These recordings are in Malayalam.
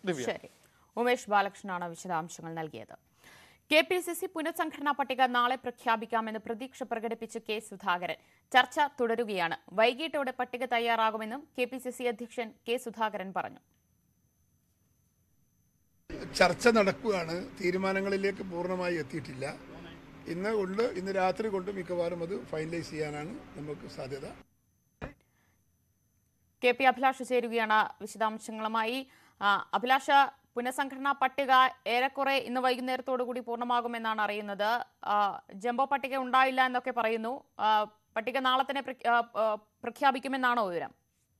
ദിവ്യ ശരി ഉമേഷ് ബാലകൃഷ്ണനാണ് വിശദാംശങ്ങൾ നൽകിയത് കെ പി സി സി പുനഃസംഘടനാ പട്ടിക നാളെ പ്രഖ്യാപിക്കാമെന്ന് പ്രതീക്ഷ പ്രകടിപ്പിച്ച് കെ സുധാകരൻ ചർച്ച തുടരുകയാണ് വൈകിട്ടോടെ പട്ടിക തയ്യാറാകുമെന്നും കെ പി സി സി അധ്യക്ഷൻ കെ സുധാകരൻ പറഞ്ഞു ചർച്ച നടക്കുകയാണ് തീരുമാനങ്ങളിലേക്ക് പൂർണ്ണമായി എത്തിയിട്ടില്ല ഇന്ന് കൊണ്ട് ഇന്ന് രാത്രി കൊണ്ട് മിക്കവാറും അത് ഫൈനലൈസ് ചെയ്യാനാണ് നമുക്ക് സാധ്യത കെ പി അഭിലാഷ് ചേരുകയാണ് വിശദാംശങ്ങളുമായി ആ, അഭിലാഷ പുനഃസംഘടനാ പട്ടിക ഏറെക്കുറെ ഇന്ന് വൈകുന്നേരത്തോടു കൂടി പൂർണ്ണമാകുമെന്നാണ് അറിയുന്നത് ആ, ജംബോ പട്ടിക ഉണ്ടായില്ല എന്നൊക്കെ പറയുന്നു ആ, പട്ടിക നാളെ തന്നെ പ്രഖ്യാ- ആ, ആ, പ്രഖ്യാപിക്കുമെന്നാണോ വിവരം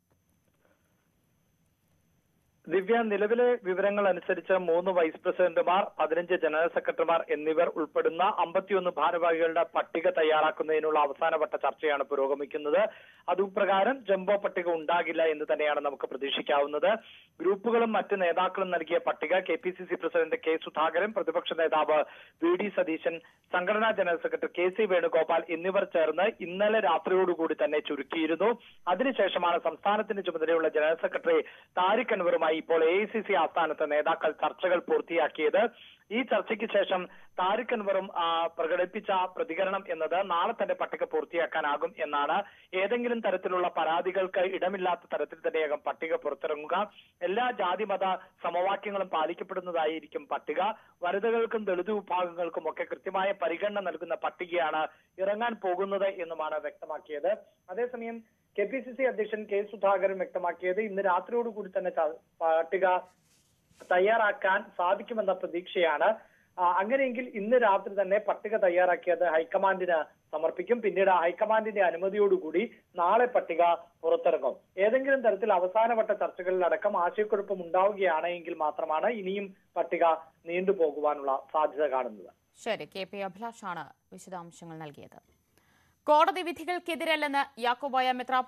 ദിവ്യ നിലവിലെ വിവരങ്ങൾ അനുസരിച്ച് മൂന്ന് വൈസ് പ്രസിഡന്റുമാർ പതിനഞ്ച് ജനറൽ സെക്രട്ടറിമാർ എന്നിവർ ഉൾപ്പെടുന്ന അമ്പത്തിയൊന്ന് ഭാരവാഹികളുടെ പട്ടിക തയ്യാറാക്കുന്നതിനുള്ള അവസാനവട്ട ചർച്ചയാണ് പുരോഗമിക്കുന്നത് അതുപ്രകാരം ജംബോ പട്ടിക ഉണ്ടാകില്ല എന്ന് തന്നെയാണ് നമുക്ക് പ്രതീക്ഷിക്കാവുന്നത് ഗ്രൂപ്പുകളും മറ്റ് നേതാക്കളും നൽകിയ പട്ടിക K P C C president K Sudhakaran പ്രതിപക്ഷ നേതാവ് വി ഡി സതീശൻ സംഘടനാ general secretary K C Venugopal എന്നിവർ ചേർന്ന് ഇന്നലെ രാത്രിയോടുകൂടി തന്നെ ചുരുക്കിയിരുന്നു അതിനുശേഷമാണ് സംസ്ഥാനത്തിന് ചുമതലയുള്ള ജനറൽ സെക്രട്ടറി താരിഖ് അൻവറുമായി ഇപ്പോൾ എ ഐ സി സി ആസ്ഥാനത്ത് നേതാക്കൾ ചർച്ചകൾ പൂർത്തിയാക്കിയത് ഈ ചർച്ചയ്ക്ക് ശേഷം താരിഖ് അൻവറും ആ, പ്രകടിപ്പിച്ച പ്രതികരണം എന്നത് നാളെ തന്നെ പട്ടിക പൂർത്തിയാക്കാനാകും എന്നാണ് ഏതെങ്കിലും തരത്തിലുള്ള പരാതികൾക്ക് ഇടമില്ലാത്ത തരത്തിൽ തന്നെയാകും പട്ടിക പുറത്തിറങ്ങുക എല്ലാ ജാതിമത സമവാക്യങ്ങളും പാലിക്കപ്പെടുന്നതായിരിക്കും പട്ടിക വനിതകൾക്കും ദളിത് വിഭാഗങ്ങൾക്കും ഒക്കെ കൃത്യമായ പരിഗണന നൽകുന്ന പട്ടികയാണ് ഇറങ്ങാൻ പോകുന്നത് എന്നുമാണ് വ്യക്തമാക്കിയത് അതേസമയം കെ പി സി സി അധ്യക്ഷൻ കെ സുധാകരൻ വ്യക്തമാക്കിയത് ഇന്ന് രാത്രിയോടുകൂടി തന്നെ ച- പട്ടിക തയ്യാറാക്കാൻ സാധിക്കുമെന്ന പ്രതീക്ഷയാണ് ആ, അങ്ങനെയെങ്കിൽ ഇന്ന് രാത്രി തന്നെ പട്ടിക തയ്യാറാക്കിയത് ഹൈക്കമാൻഡിന് സമർപ്പിക്കും പിന്നീട് ഹൈക്കമാൻഡിന്റെ അനുമതിയോടുകൂടി നാളെ പട്ടിക പുറത്തിറങ്ങും ഏതെങ്കിലും തരത്തിൽ അവസാനവട്ട ചർച്ചകളിലടക്കം ആശയക്കുഴപ്പം ഉണ്ടാവുകയാണ് എങ്കിൽ മാത്രമാണ് ഇനിയും പട്ടിക നീണ്ടുപോകുവാനുള്ള സാധ്യത കാണുന്നത് ശരി കെ പി അഭിലാഷാണ് വിശദാംശങ്ങൾ നൽകിയത് കോടതി വിധികൾക്കെതിരല്ലെന്ന് യാക്കോബായ മെത്രാ